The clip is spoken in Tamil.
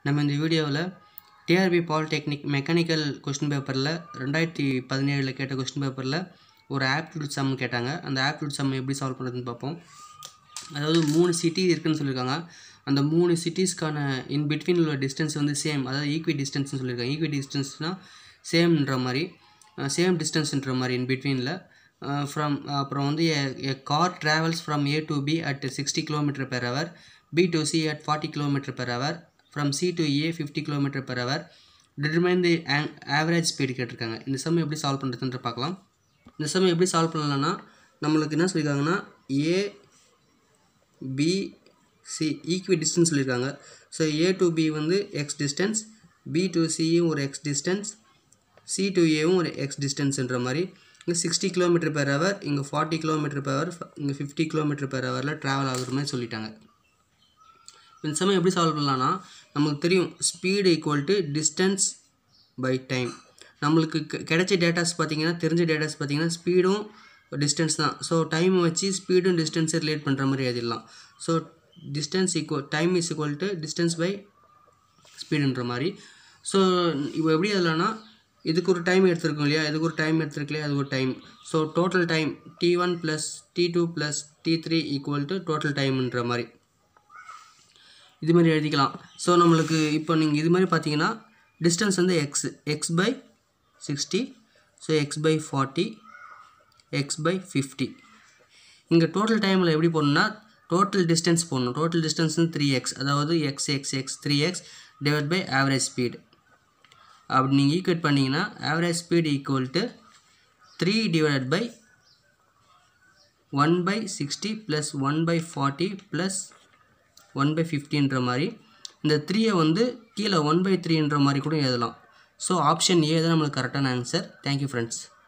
நம்ம இந்த வீடியோவில் டிஆர்பி பாலிடெக்னிக் மெக்கானிக்கல் கொஸ்டின் பேப்பரில் ரெண்டாயிரத்தி பதினேழில் கேட்ட கொஸ்டின் பேப்பரில் ஒரு ஆப்டிடியூட் சம் கேட்டாங்க அந்த ஆப்டிடியூட் சம் எப்படி சால்வ் பண்ணுறதுன்னு பார்ப்போம் அதாவது மூணு சிட்டி இருக்குன்னு சொல்லியிருக்காங்க அந்த மூணு சிட்டிஸ்க்கான இன் பிட்வீன் உள்ள டிஸ்டன்ஸ் வந்து சேம் அதாவது ஈக்வி டிஸ்டன்ஸ்னு சொல்லியிருக்காங்க ஈக்வி டிஸ்டன்ஸ்னால் சேம்ன்ற மாதிரி சேம் டிஸ்டன்ஸ்ன்ற மாதிரி இன் பிட்வீனில் ஃப்ரம் அப்புறம் வந்து a car travels from A to B at sixty kilometre per hour B to C at forty kilometre per hour from C to A fifty kilometre per hour determine the average speed கேட்டிருக்காங்க இந்த சம் எப்படி சால்வ் பண்ணுறதுன்ற பார்க்கலாம் இந்த சம் எப்படி சால்வ் பண்ணலாம்னா நம்மளுக்கு என்ன சொல்லியிருக்காங்கன்னா A B C equidistance சொல்லியிருக்காங்க ஸோ ஏ டு பி வந்து எக்ஸ் டிஸ்டன்ஸ் பி டு சியும் ஒரு எக்ஸ் டிஸ்டன்ஸ் சி டு ஏவும் ஒரு எக்ஸ் டிஸ்டன்ஸ்ன்ற மாதிரி இங்கே சிக்ஸ்டி கிலோமீட்டர் பெர் ஹவர் இங்கே ஃபார்ட்டி கிலோமீட்டர் பெர் ஹவர் இங்கே ஃபிஃப்டி கிலோமீட்டர் பெர் ஹவரில் ட்ராவல் ஆகுற மாதிரி சொல்லிட்டாங்க இந்த சமயம் எப்படி சால்வ் பண்ணலான்னா நமக்கு தெரியும் speed equal to distance by time நம்மளுக்கு கிடைச்ச டேட்டாஸ் பார்த்தீங்கன்னா தெரிஞ்ச டேட்டாஸ் பார்த்தீங்கன்னா ஸ்பீடும் டிஸ்டன்ஸ் தான் ஸோ டைம் வச்சு ஸ்பீடும் டிஸ்டன்ஸை ரிலேட் பண்ணுற மாதிரி எழுதிடலாம் so distance equal time is equal to distance by ஸ்பீடுன்ற மாதிரி ஸோ இப்போ எப்படி எழுதலாம்னா இதுக்கு ஒரு டைம் எடுத்திருக்கோம் இல்லையா இதுக்கு ஒரு டைம் எடுத்திருக்கலையா அது ஒரு time so total time T one plus T two plus T three equal to total டைம்ன்ற மாதிரி இது மாதிரி எழுதிக்கலாம் ஸோ நம்மளுக்கு இப்போ நீங்கள் இது மாதிரி பார்த்தீங்கன்னா டிஸ்டன்ஸ் வந்து x x by sixty so x by forty x by fifty இங்கே டோட்டல் டைமில் எப்படி போடணும்னா டோட்டல் டிஸ்டன்ஸ் போடணும் டோட்டல் டிஸ்டன்ஸ் வந்து த்ரீ எக்ஸ் அதாவது x x x three x divide by average speed அப்படி நீங்கள் ஈக்குவேட் பண்ணிங்கன்னா average speed equal to three divide by one by sixty plus one by forty plus one by ஃபிஃப்டின்ற மாதிரி இந்த த்ரீயை வந்து கீழே ஒன் பை த்ரீன்ற மாதிரி கூட எழுதலாம் ஸோ ஆப்ஷன் ஏ தான் நம்மளுக்கு கரெக்டான ஆன்சர் தேங்க்யூ ஃப்ரெண்ட்ஸ்